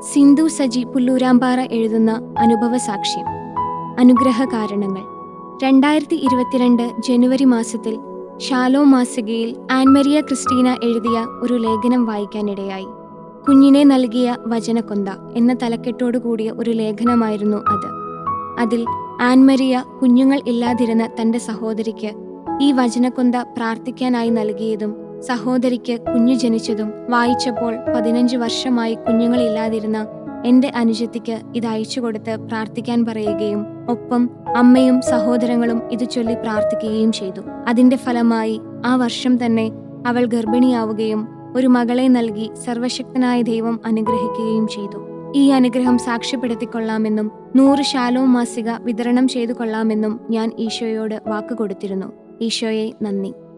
സിന്ധു സജി പുല്ലൂരാമ്പാറ എഴുതുന്ന അനുഭവ സാക്ഷ്യം അനുഗ്രഹ കാരണങ്ങൾ രണ്ടായിരത്തി ഇരുപത്തിരണ്ട് ജനുവരി മാസത്തിൽ ഷാലോ മാസികയിൽ ആൻമരിയ ക്രിസ്റ്റീന എഴുതിയ ഒരു ലേഖനം വായിക്കാനിടയായി കുഞ്ഞിനെ നൽകിയ വചനക്കൊന്ത എന്ന തലക്കെട്ടോടു കൂടിയ ഒരു ലേഖനമായിരുന്നു അത് അതിൽ ആൻമരിയ കുഞ്ഞുങ്ങൾ ഇല്ലാതിരുന്ന തന്റെ സഹോദരിക്ക് ഈ വചനക്കൊന്ത പ്രാർത്ഥിക്കാനായി നൽകിയതും സഹോദരിക്ക് കുഞ്ഞു ജനിച്ചതും വായിച്ചപ്പോൾ പതിനഞ്ച് വർഷമായി കുഞ്ഞുങ്ങളില്ലാതിരുന്ന എന്റെ അനുജത്തിക്ക് ഇത് അയച്ചു കൊടുത്ത് പ്രാർത്ഥിക്കാൻ പറയുകയും ഒപ്പം അമ്മയും സഹോദരങ്ങളും ഇത് ചൊല്ലി പ്രാർത്ഥിക്കുകയും ചെയ്തു അതിന്റെ ഫലമായി ആ വർഷം തന്നെ അവൾ ഗർഭിണിയാവുകയും ഒരു മകളെ നൽകി സർവശക്തനായ ദൈവം അനുഗ്രഹിക്കുകയും ചെയ്തു ഈ അനുഗ്രഹം സാക്ഷ്യപ്പെടുത്തിക്കൊള്ളാമെന്നും നൂറ് ശാലോ മാസിക വിതരണം ചെയ്തു കൊള്ളാമെന്നും ഞാൻ ഈശോയോട് വാക്ക് കൊടുത്തിരുന്നു ഈശോയെ നന്ദി